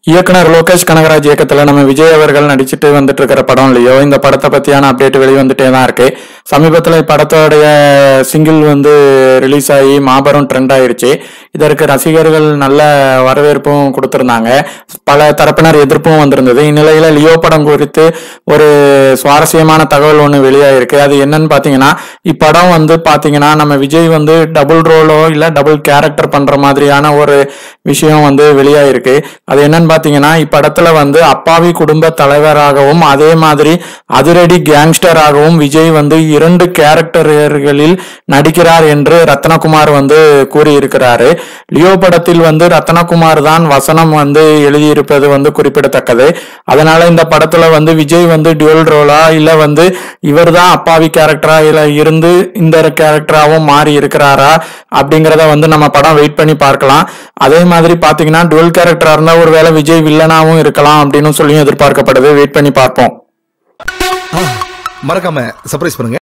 இயக்குனர் லோகேஷ் கனகராஜ் இயக்கத்துல நம்ம விஜய் அவர்கள் நடிச்சிட்டு வந்துட்டு இருக்கிற படம் இல்லையோ இந்த படத்தை பத்தியான அப்டேட் வெளிவந்துட்டே தான் இருக்கு சமீபத்துல இப்படத்தோடைய சிங்கிள் வந்து ரிலீஸ் ஆகி மாபெரும் ட்ரெண்ட் ஆயிருச்சு இதற்கு ரசிகர்கள் நல்ல வரவேற்பும் கொடுத்திருந்தாங்க பல தரப்பினர் எதிர்ப்பும் வந்திருந்தது இந்நிலையில லியோ படம் குறித்து ஒரு சுவாரஸ்யமான தகவல் ஒன்று வெளியாயிருக்கு அது என்னன்னு பாத்தீங்கன்னா இப்படம் வந்து பாத்தீங்கன்னா நம்ம விஜய் வந்து டபுள் ரோலோ இல்ல டபுள் கேரக்டர் பண்ற மாதிரியான ஒரு விஷயம் வந்து வெளியாயிருக்கு அது என்னன்னு பாத்தீங்கன்னா இப்படத்துல வந்து அப்பாவி குடும்ப தலைவராகவும் அதே மாதிரி அதிரடி கேங்ஸ்டராகவும் விஜய் வந்து இரண்டு கேரக்டர்களில் நடிக்கிறார் என்று ரத்னகுமார் வந்து கூறியிருக்கிறாரு லியோ படத்தில் வந்து ரத்னகுமார் தான் வசனம் வந்து எழுதியிருப்பது வந்து குறிப்பிடத்தக்கது அதனால இந்த படத்துல வந்து விஜய் வந்து டியூல் ரோலா இல்ல வந்து இவர்தான் அப்பாவி கேரக்டரா இல்ல இருந்து இந்த கேரக்டராகவும் மாறி இருக்கிறாரா அப்படிங்கறத வந்து நம்ம படம் வெயிட் பண்ணி பார்க்கலாம் அதே மாதிரி பாத்தீங்கன்னா டுவெல் கேரக்டரா இருந்தா ஒருவேளை விஜய் வில்லனாவும் இருக்கலாம் அப்படின்னு சொல்லியும் எதிர்பார்க்கப்படுது வெயிட் பண்ணி பார்ப்போம் மறக்காம சர்ப்ரைஸ் பண்ணுங்க